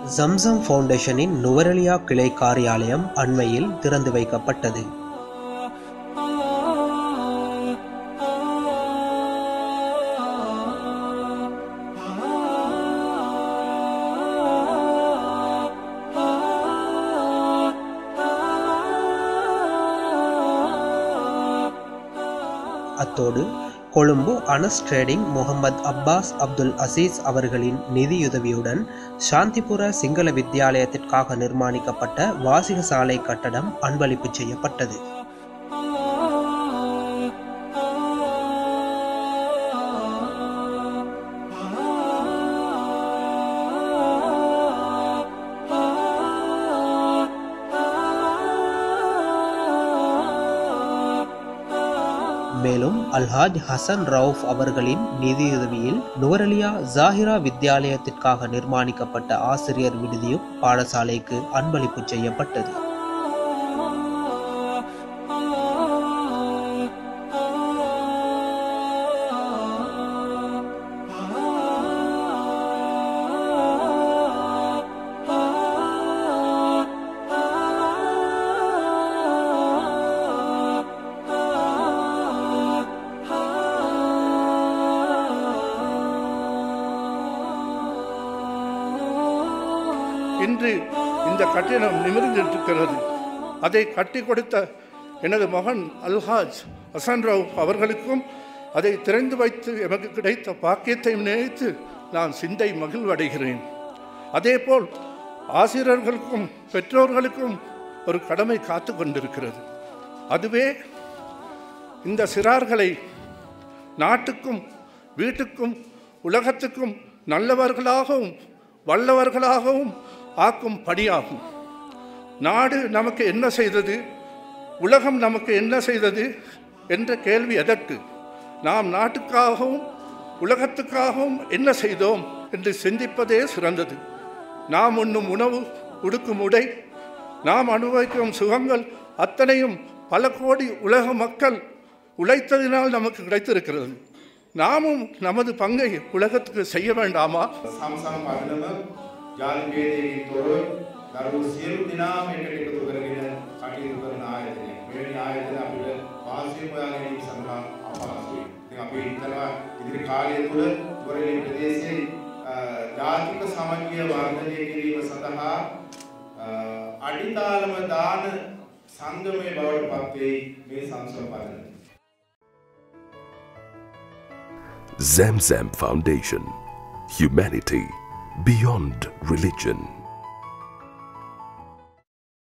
ஜம்சம் ஃபவுண்டேஷனின் நுவரெலியா கிளை காரியாலயம் அண்மையில் திறந்து வைக்கப்பட்டது அத்தோடு கொழும்பு அனஸ் ட்ரேடிங் முகமது அப்பாஸ் அப்துல் அசீஸ் அவர்களின் நிதியுதவியுடன் சாந்திபுர சிங்கள வித்தியாலயத்திற்காக நிர்மாணிக்கப்பட்ட வாசிக சாலை கட்டடம் அன்பளிப்பு செய்யப்பட்டது மேலும் அல்ஹாஜ் ஹசன் ரவுஃப் அவர்களின் நிதியுதவியில் நுவரலியா ஜாஹிரா வித்தியாலயத்திற்காக நிர்மாணிக்கப்பட்ட ஆசிரியர் விடுதியும் பாடசாலைக்கு அன்பளிப்பு செய்யப்பட்டது இன்று இந்த கட்டிடம் நிமிர்ந்திருக்கிறது அதை கட்டி கொடுத்த எனது மகன் அல்ஹாஜ் ஹசன் ராவ் அவர்களுக்கும் அதை திறந்து வைத்து எமக்கு கிடைத்த பாக்கியத்தை நினைத்து நான் சிந்தை மகிழ்வடைகிறேன் அதேபோல் ஆசிரியர்களுக்கும் பெற்றோர்களுக்கும் ஒரு கடமை காத்து கொண்டிருக்கிறது அதுவே இந்த சிறார்களை நாட்டுக்கும் வீட்டுக்கும் உலகத்துக்கும் நல்லவர்களாகவும் வல்லவர்களாகவும் ஆக்கும் பணியாகும் நாடு நமக்கு என்ன செய்தது உலகம் நமக்கு என்ன செய்தது என்ற கேள்வி எதற்கு நாம் நாட்டுக்காகவும் உலகத்துக்காகவும் என்ன செய்தோம் என்று சிந்திப்பதே சிறந்தது நாம் உண்ணும் உணவு உடுக்கும் உடை நாம் அனுபவிக்கும் சுகங்கள் அத்தனையும் பல கோடி உலக மக்கள் உழைத்ததினால் நமக்கு கிடைத்திருக்கிறது நாமும் நமது பங்கை உலகத்துக்கு செய்ய வேண்டாமா සම්සම් පදනම ජාති භේදයකින් තොරව දරුවෝ සියලු දෙනාම එකට එකතු කරගෙන කටයුතු කරන ආයතනයක්. මෙවැනි ආයතන අපිට වාසිය හොයා ගැනීම සඳහා අපහසුයි. ඉතින් අපි හිතනවා ඉදිරි කාලය තුළ ගොරලි ප්‍රදේශයේ අ, ජාතික සමගිය වර්ධනය කිරීම සඳහා අ, අඩිතාලම දාන සංගමය බවට පත් වෙයි මේ සංසම් පදනම. Zamzam Foundation. Humanity beyond religion.